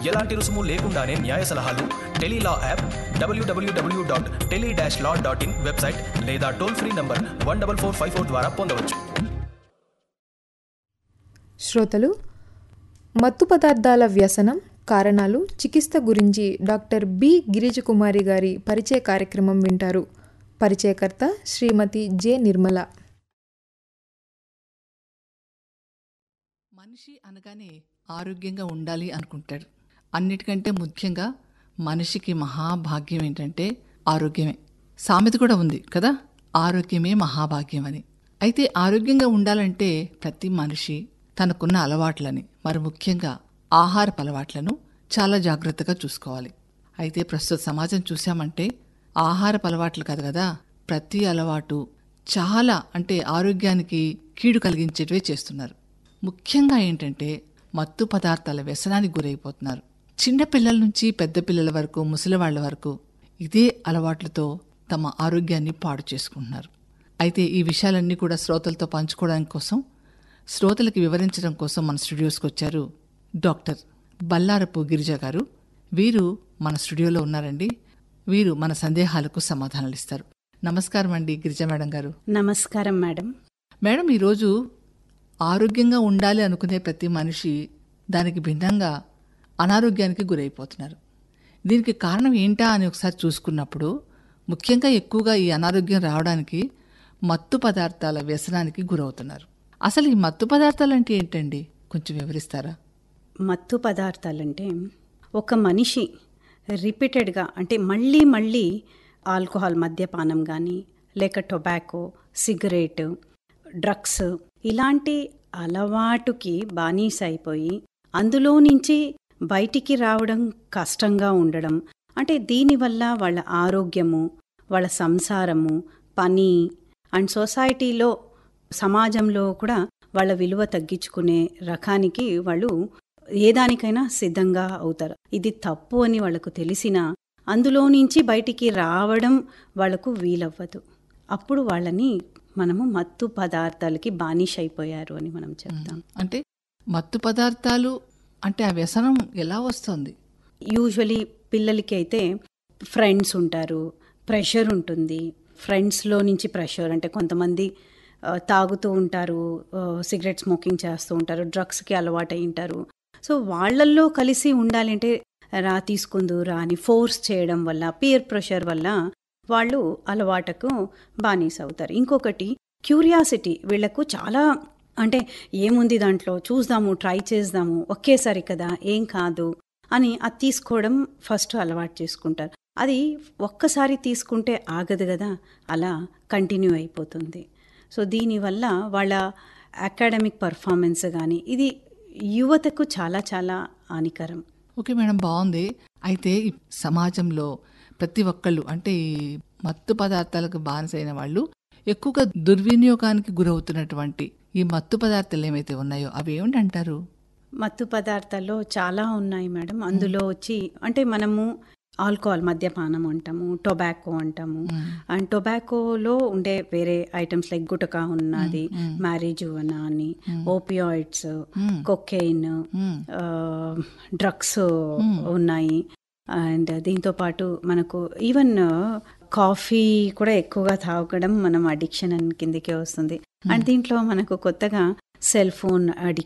ఎలాంటి రుసుము లేకుండానే న్యాయ సలహాలు tele law app WWW dot tele dash law dot in website లేదా toll free number one double four five four ద్వారా పొందవచ్చు శ్రోతలు మత్తు పదార్థాల వ్యసనం కారణాలు చికిత్స గురించి డాక్టర్ బి గిరిజకుమారి గారి పరిచయ కార్యక్రమం వింటారు పరిచయకర్త శ్రీమతి జె నిర్మల మనిషి అనగానే ఆరోగ్యంగా ఉండాలి అనుకుంటాడు అన్నిటికంటే ముఖ్యంగా మనిషికి మహాభాగ్యం ఏంటంటే ఆరోగ్యమే సామెత కూడా ఉంది కదా ఆరోగ్యమే మహాభాగ్యం అని అయితే ఆరోగ్యంగా ఉండాలంటే ప్రతి మనిషి తనకున్న అలవాట్లని మరి ముఖ్యంగా ఆహారపు అలవాట్లను చాలా జాగ్రత్తగా చూసుకోవాలి అయితే ప్రస్తుత సమాజం చూశామంటే ఆహారపు అలవాట్లు కాదు కదా ప్రతి అలవాటు చాలా అంటే ఆరోగ్యానికి కీడు కలిగించేటివే చేస్తున్నారు ముఖ్యంగా ఏంటంటే మత్తు పదార్థాల వ్యసనానికి గురైపోతున్నారు చిన్న పిల్లల నుంచి పెద్ద పిల్లల వరకు ముసలివాళ్ల వరకు ఇదే అలవాట్లతో తమ ఆరోగ్యాన్ని పాడు చేసుకుంటున్నారు అయితే ఈ విషయాలన్నీ కూడా శ్రోతలతో పంచుకోవడానికి కోసం శ్రోతలకి వివరించడం కోసం మన స్టూడియోస్కి వచ్చారు డాక్టర్ బల్లారపు గిరిజ గారు వీరు మన స్టూడియోలో ఉన్నారండి వీరు మన సందేహాలకు సమాధానాలు ఇస్తారు నమస్కారం అండి గిరిజ మేడం గారు నమస్కారం మేడం మేడం ఈరోజు ఆరోగ్యంగా ఉండాలి అనుకునే ప్రతి మనిషి దానికి భిన్నంగా అనారోగ్యానికి గురైపోతున్నారు దీనికి కారణం ఏంటా అని ఒకసారి చూసుకున్నప్పుడు ముఖ్యంగా ఎక్కువగా ఈ అనారోగ్యం రావడానికి మత్తు పదార్థాల వ్యసనానికి గురవుతున్నారు అసలు ఈ మత్తు పదార్థాలు అంటే ఏంటండి కొంచెం వివరిస్తారా మత్తు పదార్థాలంటే ఒక మనిషి రిపీటెడ్గా అంటే మళ్ళీ మళ్ళీ ఆల్కహాల్ మద్యపానం కానీ లేక టొబాకో సిగరెట్ డ్రగ్స్ ఇలాంటి అలవాటుకి బానిస అయిపోయి అందులో నుంచి బయటికి రావడం కష్టంగా ఉండడం అంటే దీనివల్ల వాళ్ళ ఆరోగ్యము వాళ్ళ సంసారము పని అండ్ సొసైటీలో సమాజంలో కూడా వాళ్ళ విలువ తగ్గించుకునే రకానికి వాళ్ళు ఏదానికైనా సిద్ధంగా అవుతారు ఇది తప్పు అని వాళ్ళకు తెలిసినా అందులో నుంచి బయటికి రావడం వాళ్ళకు వీలవ్వదు అప్పుడు వాళ్ళని మనము మత్తు పదార్థాలకి బానిష అయిపోయారు అని మనం చెప్తాం అంటే మత్తు పదార్థాలు అంటే ఆ వ్యసనం ఎలా వస్తుంది యూజువలీ పిల్లలకి అయితే ఫ్రెండ్స్ ఉంటారు ప్రెషర్ ఉంటుంది ఫ్రెండ్స్లో నుంచి ప్రెషర్ అంటే కొంతమంది ఆ, తాగుతూ ఉంటారు ఆ, సిగరెట్ స్మోకింగ్ చేస్తూ ఉంటారు డ్రగ్స్కి అలవాటు అయి ఉంటారు సో వాళ్ళల్లో కలిసి ఉండాలంటే రా తీసుకుందు రా అని ఫోర్స్ చేయడం వల్ల పియర్ ప్రెషర్ వల్ల వాళ్ళు అలవాటుకు బానిస అవుతారు ఇంకొకటి క్యూరియాసిటీ వీళ్ళకు చాలా అంటే ఏముంది దాంట్లో చూద్దాము ట్రై చేద్దాము ఒకేసారి కదా ఏం కాదు అని అది తీసుకోవడం ఫస్ట్ అలవాటు చేసుకుంటారు అది ఒక్కసారి తీసుకుంటే ఆగదు కదా అలా కంటిన్యూ అయిపోతుంది సో దీనివల్ల వాళ్ళ అకాడమిక్ పర్ఫార్మెన్స్ కానీ ఇది యువతకు చాలా చాలా హానికరం ఓకే మేడం బాగుంది అయితే ఈ సమాజంలో ప్రతి ఒక్కళ్ళు అంటే ఈ మత్తు పదార్థాలకు బానిసైన వాళ్ళు ఎక్కువగా దుర్వినియోగానికి గురవుతున్నటువంటి ఈ మత్తు పదార్థాలు ఏమైతే ఉన్నాయో అవి ఏమిటి అంటారు మత్తు పదార్థాల్లో చాలా ఉన్నాయి మేడం అందులో వచ్చి అంటే మనము ఆల్కహాల్ మద్యపానం అంటాము టొబాకో అంటాము అండ్ టొబాకోలో ఉండే వేరే ఐటమ్స్ లైక్ గుటకా ఉన్నది మ్యారేజువనా అని ఓపియాయిడ్స్ కొకెయిన్ డ్రగ్స్ ఉన్నాయి అండ్ దీంతో పాటు మనకు ఈవెన్ కాఫీ కూడా ఎక్కువగా తాగడం మనం అడిక్షన్ కిందకే వస్తుంది అండ్ దీంట్లో మనకు కొత్తగా సెల్ ఫోన్ అడిక్షన్